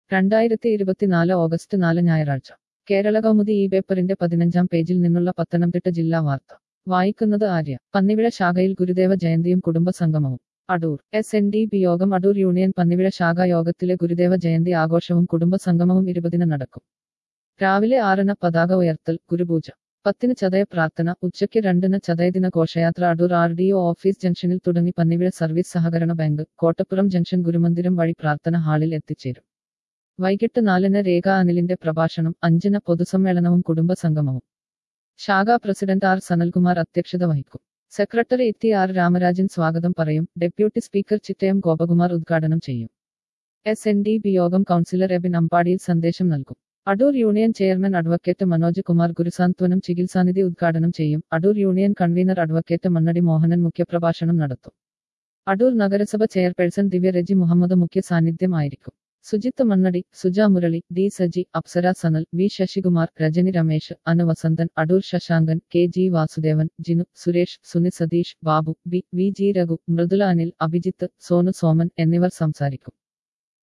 രണ്ടായിരത്തി ഇരുപത്തിനാല് ഓഗസ്റ്റ് നാല് ഞായറാഴ്ച കേരള കൗമുദി ഈ പേപ്പറിന്റെ പതിനഞ്ചാം പേജിൽ നിന്നുള്ള പത്തനംതിട്ട ജില്ലാ വാർത്ത വായിക്കുന്നത് ആര്യ പന്നിവിഴ ശാഖയിൽ ഗുരുദേവ ജയന്തിയും കുടുംബ സംഗമവും Adoor S N D P യോഗം അടൂർ യൂണിയൻ പന്നിവിഴ ശാഖ യോഗത്തിലെ ഗുരുദേവ ജയന്തി ആഘോഷവും കുടുംബ സംഗമവും ഇരുപതിന് നടക്കും രാവിലെ ആറിന് പതാക ഉയർത്തൽ ഗുരുപൂജ പത്തിന് ചതയ പ്രാർത്ഥന ഉച്ചയ്ക്ക് രണ്ടിന് ചതയദിന ഘോഷയാത്ര Adoor R D O office ജംഗ്ഷനിൽ തുടങ്ങി പന്നിവിഴ സർവീസ് സഹകരണ ബാങ്ക് കോട്ടപ്പുറം ജംഗ്ഷൻ ഗുരുമന്ദിരം വഴി പ്രാർത്ഥന ഹാളിൽ എത്തിച്ചേരും വൈകിട്ട് നാലിന് രേഖ അനിലിന്റെ പ്രഭാഷണം അഞ്ചിന് പൊതുസമ്മേളനവും കുടുംബ സംഗമവും ശാഖാ പ്രസിഡന്റ് ആർ സനൽകുമാർ അധ്യക്ഷത വഹിക്കും സെക്രട്ടറി ഇത്തി ആർ രാമരാജൻ സ്വാഗതം പറയും ഡെപ്യൂട്ടി സ്പീക്കർ ചിറ്റയം ഗോപകുമാർ ഉദ്ഘാടനം ചെയ്യും എസ് എൻ ഡി ബി യോഗം കൗൺസിലർ എബിൻ അമ്പാടിയിൽ സന്ദേശം നൽകും Adoor union chairman advocate Manoj Kumar ഗുരുസാന്ത്വനം ചികിത്സാനിധി ഉദ്ഘാടനം ചെയ്യും Adoor union convener advocate Mannadi Mohanan മുഖ്യപ്രഭാഷണം നടത്തും അടൂർ നഗരസഭ ചെയർപേഴ്സൺ ദിവ്യ രജി മുഹമ്മദ് മുഖ്യ സാന്നിധ്യമായിരിക്കും Sujith Mannadi Suja Murali D Saji Apsara Sanal V Sasikumar Rajani Ramesh Anu Vasanthan Adoor Sasankan K G Vasudevan Jinu Suresh Suni Satheesh Babu B V G Raghu Mridula Anil Abhijith Sonu Soman എന്നിവർ സംസാരിക്കും